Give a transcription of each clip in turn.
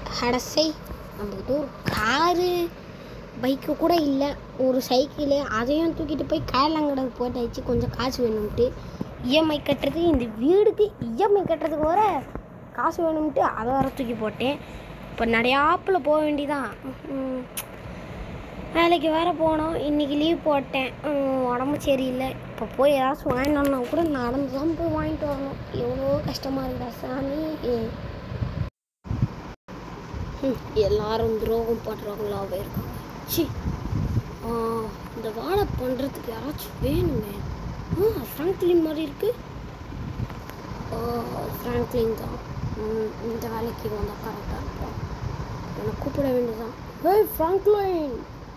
அடசை நம்மகிட்ட ஒரு car bike கூட இல்லை ஒரு சைக்கிளு அதையும் தூக்கிட்டு போய் காயலாங்கடக்கு போட்டாச்சு கொஞ்சம் காசு வேணும்ட்டு இஎம்ஐ கட்டுறதுக்கு இந்த வீடுக்கு இஎம்ஐ கட்டுறதுக்கு வர காசு வேணும்ட்டு அதை வர தூக்கி போட்டேன் இப்போ நிறையாப்பில் போக வேண்டியதான் ம். வேலைக்கு வேற போனோம் இன்னைக்கு லீவ் போட்டேன் ம், உடம்பு சரியில்லை இப்போ போய் ஏதாச்சும் வாங்கிட்டு வரணும் கூட நடந்து தான் போய் வாங்கிட்டு வரணும் எவ்வளோ கஷ்டமாக இருக்குடா சாமி ம். ம், எல்லாரும் துரோகம் பண்ணுறவங்களாவே இருக்காங்க சி ஆ, இந்த வாழை பண்ணுறதுக்கு யாராச்சும் வேணுமே ஆ ஃப்ராங்க்லின் மாதிரி இருக்கு ஓ ஃப்ராங்க்லின் தான் ம், இந்த வேலைக்கு வந்தால் கரெக்டாக இருக்கும் என்னை கூப்பிட வேண்டியதான் ஏய் ஃப்ராங்க்லின்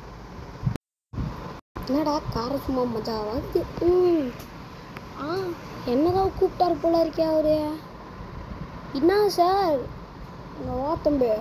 என்னடா கார சும்மா மஜா வருது ம் ஆ என்னதான் கூப்பிட்டாரு போல இருக்கே அவரு என்ன சார் இங்க வா தம்பி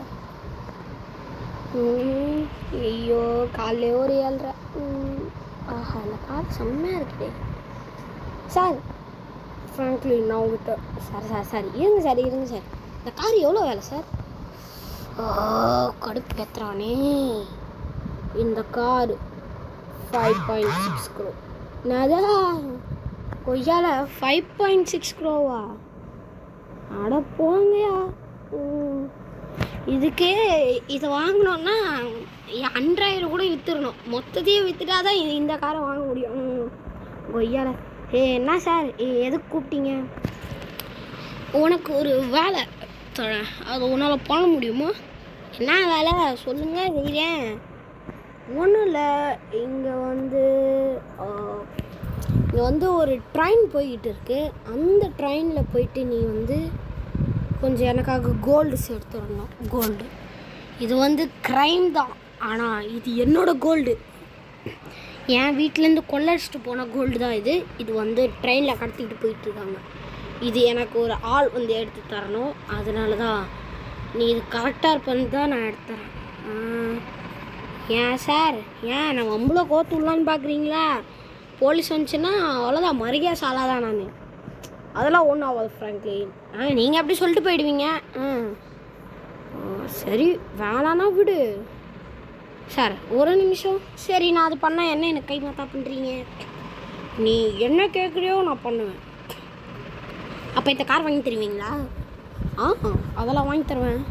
ம், ஐயோ காலையிலே ஒரு ஏழ்ரை ம், ஆஹா இந்த கார் செம்மையாக இருக்குதே சார் ஃப்ராங்க்லின் நான் உங்ககிட்ட சார் சார் சார் இருங்க சார் இருங்க சார் இந்த கார் எவ்வளோ வேலை சார் ஓ கடுப்பு ஏத்துறானே இந்த car five point six crore என்னதா கொய்யால ஃபைவ் பாயிண்ட் சிக்ஸ் க்ரோவா அட போங்கயா ம். இதுக்கே இதை வாங்கினோன்னா அன்றாயிரம் கூட விற்றுடணும் மொத்தத்தையே விற்றுட்டா தான் இது- இந்த காரை வாங்க முடியும் ம். கொய்யால ஏ என்ன சார் ஏ, எதுக்கு கூப்பிட்டீங்க உனக்கு ஒரு வேலை தரேன் அது உன்னால் பண்ண முடியுமா என்ன வேலை சொல்லுங்க செய்கிறேன் ஒன்றும் இல்லை இங்கே வந்து இங்கே வந்து ஒரு ட்ரெயின் போய்கிட்டு இருக்கு அந்த ட்ரெயினில் போயிட்டு நீ வந்து கொஞ்சம் எனக்காக கோல்டு சேர்த்து வரணும் கோல்டு இது வந்து க்ரைம் தான் ஆனால் இது என்னோட கோல்டு என் வீட்டிலேருந்து கொள்ளடிச்சிட்டு போன கோல்டு தான் இது இது வந்து ட்ரெயினில் கடத்திக்கிட்டு போயிட்டு இருக்காங்க இது எனக்கு ஒரு ஆள் வந்து எடுத்து தரணும் அதனால தான் நீ இது கரெக்டாக இருப்பேன்னு தான் நான் எடுத்து தரேன் ஆ. ஏன் சார் ஏன் நான் வம்புல கோத்து விடலான்னு பார்க்குறீங்களா போலீஸ் வந்துச்சுன்னா அவ்வளோதான் மறுகையா சாலா தான் நான் அதெல்லாம் ஒன்றும் ஆகாது ஃப்ராங்க்லின் ஆ நீங்கள் அப்படி சொல்லிட்டு போயிடுவீங்க ஆ ஆ, சரி வேணான்னா விடு சார் ஒரு நிமிஷம் சரி நான் அது பண்ணால் என்ன எனக்கு கை மாத்தா பண்ணுறீங்க நீ என்ன கேட்குறியோ நான் பண்ணுவேன் அப்போ இந்த கார் வாங்கி தருவீங்களா ஆ அதெல்லாம் வாங்கி தருவேன்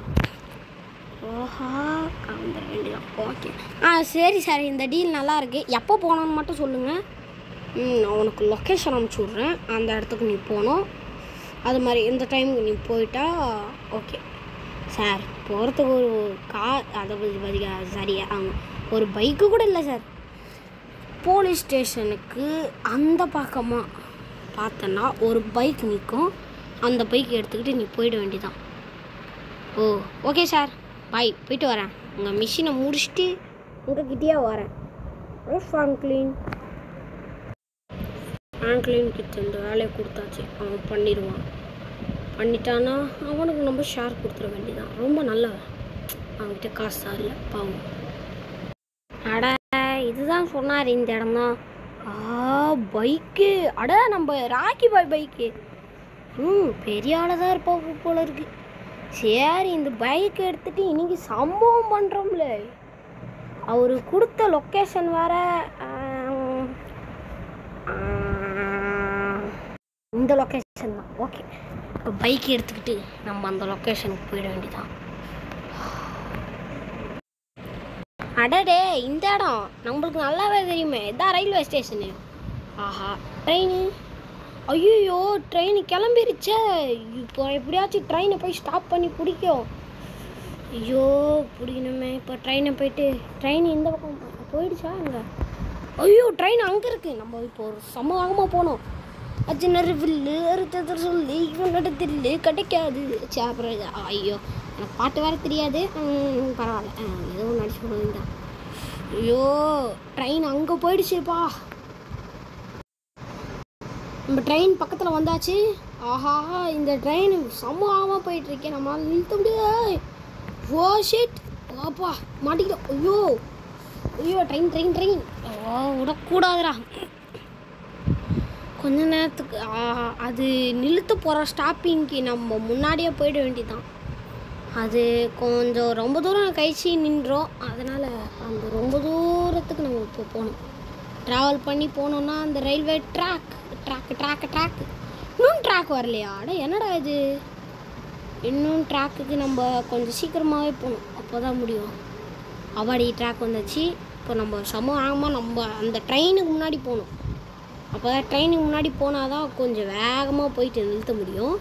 ஓஹா கலந்துட வேண்டியதான் ஓகே ஆ சரி சார் இந்த டீல் நல்லா இருக்கு எப்போ போகணுன்னு மட்டும் சொல்லுங்கள் ம் நான் உனக்கு லொக்கேஷன் அனுப்பிச்சி விட்றேன் அந்த இடத்துக்கு நீ போகணும் அது மாதிரி இந்த டைமுக்கு நீ போயிட்டா ஓகே சார் போகிறதுக்கு ஒரு கார் அதை பற்றி பதிகா சரியா ஆமாம் ஒரு பைக்கு கூட இல்லை சார் போலீஸ் ஸ்டேஷனுக்கு அந்த பக்கமாக பார்த்தன்னா ஒரு பைக் நிற்கும் அந்த பைக் எடுத்துக்கிட்டு நீ போயிட வேண்டியதான் ஓ ஓகே சார் பாய் போயிட்டு வரேன் உங்கள் மிஷினை முடிச்சுட்டு உங்ககிட்டயே வரேன் ஓ ஃப்ராங்க்லின் ஃப்ராங்க்லின் கிட்ட இந்த வேலையை கொடுத்தாச்சு அவன் பண்ணிடுவான் பண்ணிட்டானா அவனுக்கு நம்ம ஷேர் கொடுத்துட வேண்டியதான் ரொம்ப நல்லவன் அவன்கிட்ட காசு தான் இல்லை பாவம் அட இதுதான் சொன்னார் இந்த இடம் தான் ஆ பைக்கு அட நம்ம ராக்கி பாய் பைக்கு ம் பெரிய ஆளாக தான் இருப்போம் போல இருக்கு சரி இந்த பைக் எடுத்துட்டு இன்னைக்கு சம்பவம் பண்ணுறோம்ல அவர் கொடுத்த லொக்கேஷன் வேற ஆம், ஆ, இந்த லொக்கேஷன் தான் ஓகே இப்போ பைக் எடுத்துக்கிட்டு நம்ம அந்த லொக்கேஷனுக்கு போயிட வேண்டியதான் அடடே இந்த இடம் நம்மளுக்கு நல்லாவே தெரியுமே இதான் ரயில்வே ஸ்டேஷனு ஆஹா ட்ரெயின் ஐயோ ட்ரெயின் கிளம்பிருச்சே இப்போ எப்படியாச்சும் ட்ரெயினை போய் ஸ்டாப் பண்ணி பிடிக்கும் ஐயோ பிடிக்கணுமே இப்போ ட்ரெயினை போயிட்டு ட்ரெயின் இந்த பக்கம் போயிடுச்சா அங்கே ஐயோ ட்ரெயின் அங்கே இருக்குது நம்ம இப்போ ஒரு செம்ம வேகமாக போனோம் அர்ஜுனர் வில்லு அறுத்தது சொல்லி இவனோட தில்லு கிடைக்காது சே, அப்புறம் இது- ஐயோ எனக்கு பாட்டு வேற தெரியாது ம், பரவாயில்ல ஆ, ஏதோ ஒன்று அடிச்சு போடுவீங்க ஐயோ ட்ரெயின் அங்கே போயிடுச்சுப்பா நம்ம ட்ரெயின் பக்கத்தில் வந்தாச்சு ஆஹா இந்த ட்ரெயின் சமமாக போயிட்டுருக்கேன் நம்மளால் நிறுத்த முடியாது ஓ ஷிட் வாப்பா மாட்டிக்கிட்டோம் ஐயோ ஐயோ ட்ரெயின் ட்ரெயின் ட்ரெயின் ஓ விடக்கூடாதுடா கொஞ்ச நேரத்துக்கு ஆஹா, அது நிறுத்த போகிற ஸ்டாப்பிங்க்கு நம்ம முன்னாடியே போயிட வேண்டியதான் அது கொஞ்சம் ரொம்ப தூரம் கழிச்சு நின்றோம் அதனால் அந்த ரொம்ப தூரத்துக்கு நம்ம இப்போ போகணும் ட்ராவல் பண்ணி போனோம்னா அந்த railway track track track track இன்னும் ட்ராக் வரலையா அட என்னடா இது இன்னும் ட்ராக்குக்கு நம்ம கொஞ்சம் சீக்கிரமாகவே போகணும் அப்போ தான் முடியும் அவாடி ட்ராக் வந்துச்சு இப்போ நம்ம சம வேகமாக நம்ம அந்த ட்ரெயினுக்கு முன்னாடி போகணும் அப்போ தான் ட்ரெயினுக்கு முன்னாடி போனால் தான் கொஞ்சம் வேகமாக போயிட்டு நிறுத்த முடியும்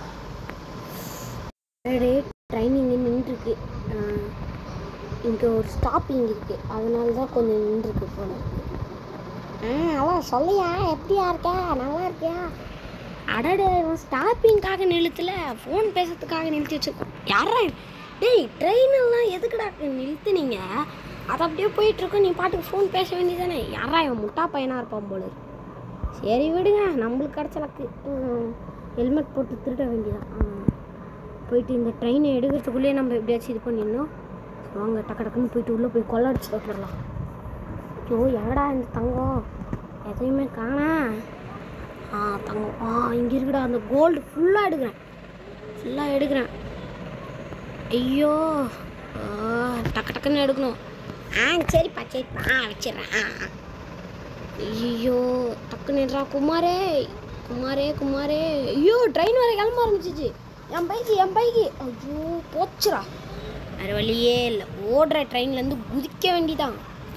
ட்ரெயின் இங்கே நின்றுருக்கு இங்கே ஒரு ஸ்டாப்பிங் இருக்குது அதனால தான் கொஞ்சம் நின்றுருக்கு போல ஆ ஹலோ சொல்லியா எப்படியா இருக்க நல்லா இருக்கியா அடடே இவன் ஸ்டாப்பிங்காக நிறுத்தல ஃபோன் பேசுறதுக்காக நிறுத்தி வச்சிருக்கோம் யாரா இவன்? டேய் ட்ரெயின் எல்லாம் எதுக்குடா நிறுத்துனீங்க அது அப்படியே போயிட்டு இருக்கோம் நீ பாட்டுக்கு ஃபோன் பேச வேண்டியதானே யாரா இவன் முட்டா பையனாக இருப்பான் போல இருக்கு. சரி விடுங்க நம்மளுக்கு கிடச்சலக்கு ஹெல்மெட் போட்டு திருட வேண்டியதான் ஆ. போயிட்டு இந்த ட்ரெயினை எடுக்கிறதுக்குள்ளேயே நம்ம எப்படியாச்சும் இது பண்ணிடணும் வாங்க டக்கு டக்குன்னு போயிட்டு உள்ளே போய் கொள்ள அடிச்சு வந்துடலாம் ஐயோ எங்கடா இந்த தங்கம் எதையுமே காணா ஆ தங்கம் ஆ இங்கே இருக்குடா அந்த கோல்டு ஃபுல்லாக எடுக்கிறேன் ஃபுல்லாக எடுக்கிறேன் ஐயோ ஆ, டக்கு டக்குன்னு எடுக்கணும் ஆ சரிப்பா சரிப்பா ஆ வச்சிடுறேன் ஆ ஆ. ஐயோ டக்குன்னு எடுறா குமாரே குமாரே குமாரே ஐயோ ட்ரெயின் வர கிளம்ப ஆரம்பிச்சிச்சு என் பைக்கு என் பைக்கு ஐயோ போச்சுடா வேறு வழியே இல்லை ஓடுற ட்ரெயின்லேருந்து குதிக்க வேண்டிதான்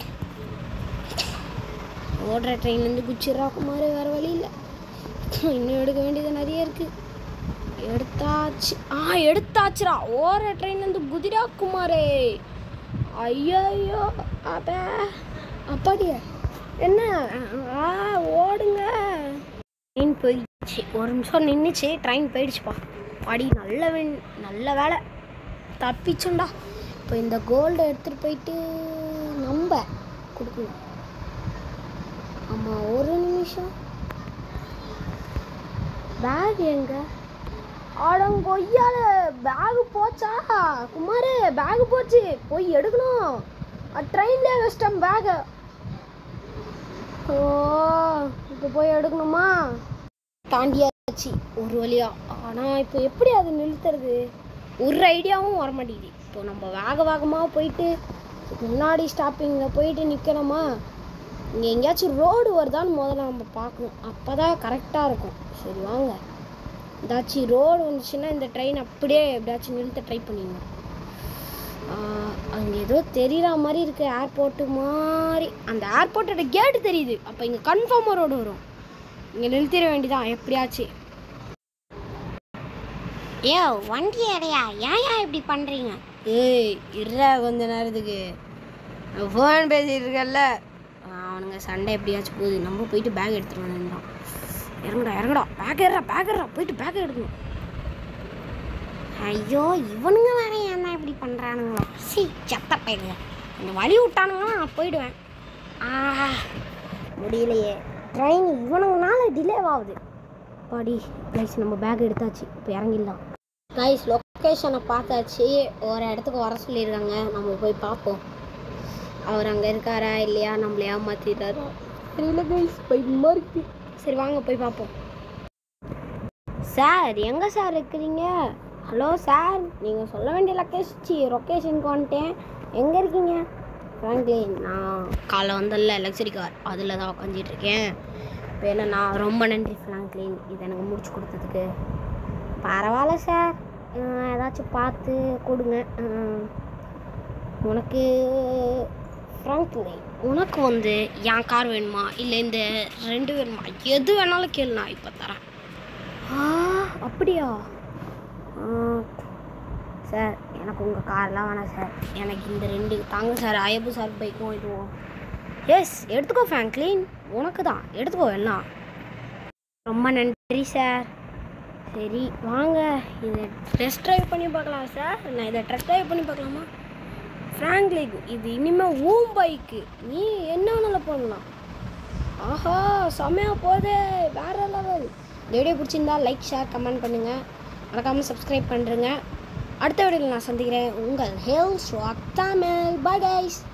ஓடுற ட்ரெயின்லேருந்து குச்சிடுறா குமார் வேறு வழி இல்லை இன்னும் எடுக்க வேண்டியது நிறைய இருக்குது எடுத்தாச்சு ஆ எடுத்தாச்சுடா ஓடுற ட்ரெயின்லேருந்து குதிரா குமாரே ஐயோ அப்ப அப்பாடியா என்ன ஆ ஓடுங்க ட்ரெயின் போயிடுச்சு ஒரு நிமிஷம் நின்றுச்சு ட்ரெயின் போயிடுச்சுப்பா பாடி நல்ல வென் நல்ல வேலை தப்பிச்சோண்டா இப்போ இந்த கோல்டை எடுத்துகிட்டு போயிட்டு நம்ம கொடுக்கணும் ஆமாம் ஒரு நிமிஷம் பேக் எங்க ஆடங்கொய்யால பேக் போச்சா குமார் பேக் போச்சு போய் எடுக்கணும் ட்ரெயின்லேயே வச்சிட்டேன் பேகை ஓ இப்போ போய் எடுக்கணுமா தாண்டியாச்சு ஒரு வழியா ஆனால் இப்போ எப்படி அது நிறுத்துறது ஒரு ஐடியாவும் வர மாட்டேங்குது இப்போ நம்ம வேக வேகமாக போயிட்டு முன்னாடி ஸ்டாப்பிங்கில் போயிட்டு நிற்கணுமா இங்கே எங்கேயாச்சும் ரோடு வருதான்னு முதல்ல நம்ம பார்க்கணும் அப்போ தான் கரெக்டாக இருக்கும் சரி வாங்க ஏதாச்சும் ரோடு வந்துச்சுன்னா இந்த ட்ரெயின் அப்படியே எப்படியாச்சும் நிறுத்த ட்ரை பண்ணிடணும் அங்கே ஏதோ தெரியுற மாதிரி இருக்கு ஏர்போர்ட்டு மாதிரி அந்த ஏர்போர்ட்டோட கேட்டு தெரியுது அப்போ இங்கே கன்ஃபார்மாக ரோடு வரும் இங்கே நிறுத்திட வேண்டியதான் எப்படியாச்சும் ஏ வண்டி அடையா ஏன் ஏன் இப்படி பண்ணுறீங்க ஏய் இருடா கொஞ்ச நேரத்துக்கு ஃபோன் பேசிட்டு இருக்கல்ல அவனுங்க சண்டை எப்படியாச்சும் போகுது நம்ம போயிட்டு பேக் எடுத்துட்டு வந்துடும் இறங்குடா இறங்குடா பேக் ஏறா பேக் ஏறா போயிட்டு பேக் எடுக்கணும் ஐயோ இவனுங்க வேற ஏன் தான் இப்படி பண்ணுறானுங்களோ சி செத்த பையங்க கொஞ்சம் வழி விட்டானுங்கன்னா நான் போயிடுவேன் ஆ முடியலையே ட்ரெயின் இவனுங்கனால டிலே ஆகுது பாடி கைஸ் நம்ம பேக் எடுத்தாச்சு இப்போ இறங்கிடலாம் கைஸ் லொக்கேஷனை பார்த்தாச்சு ஒரு இடத்துக்கு வர சொல்லியிருக்காங்க நம்ம போய் பார்ப்போம் அவர் அங்கே இருக்காரா இல்லையா நம்மள ஏமாத்திட்டாரா தெரியல கைஸ் பயமாக இருக்கு சரி வாங்க போய் பார்ப்போம் சார் எங்கே சார் இருக்கிறீங்க ஹலோ சார் நீங்கள் சொல்ல வேண்டிய லொக்கேஷன் லொக்கேஷனுக்கு வந்துட்டேன் எங்கே இருக்கீங்க ஃப்ராங்க்லின் நான் காலைல வந்தல லக்ஸரி கார் அதில் தான் உட்காந்துட்டு இருக்கேன் இப்போ என்ன நான் ரொம்ப நன்றி ஃப்ராங்க்லின் இது எனக்கு முடிச்சு கொடுத்ததுக்கு பரவாயில்ல சார் அஹ் ஏதாச்சும் பார்த்து கொடுங்க அஹ் உனக்கு ஃப்ராங்க்லின் உனக்கு வந்து என் கார் வேணுமா இல்லை இந்த ரெண்டு வேணுமா எது வேணாலும் கேளு நான் இப்போ தரேன் ஆ அப்படியா ஆ, சார் எனக்கு உங்கள் கார்லாம் வேணாம் சார் எனக்கு இந்த ரெண்டு தாங்க சார் அயபு சார் பைக்கும் இதுவும் எஸ் எடுத்துக்கோ ஃப்ராங்க்லின் உனக்கு தான் எடுத்துக்கோ எல்லாம் ரொம்ப நன்றி சார் சரி வாங்க இதை டெஸ்ட் ட்ரைவ் பண்ணி பார்க்கலாம் சார் நான் இதை டெஸ்ட் ட்ரைவ் பண்ணி பார்க்கலாமா ஃப்ராங்க்லின் இது இனிமேல் ஊம் பைக்கு நீ என்ன வேணாலும் பண்ணலாம் ஆஹா செமையா போதே வேற லெவல் இந்த வீடியோ பிடிச்சிருந்தா லைக் ஷேர் கமெண்ட் பண்ணுங்கள் மறக்காமல் சப்ஸ்கிரைப் பண்ணுறேங்க அடுத்த வீடியோவில் நான் சந்திக்கிறேன் உங்கள் ஹெல்ஸ் ராக் தமிழ் பை கைஸ்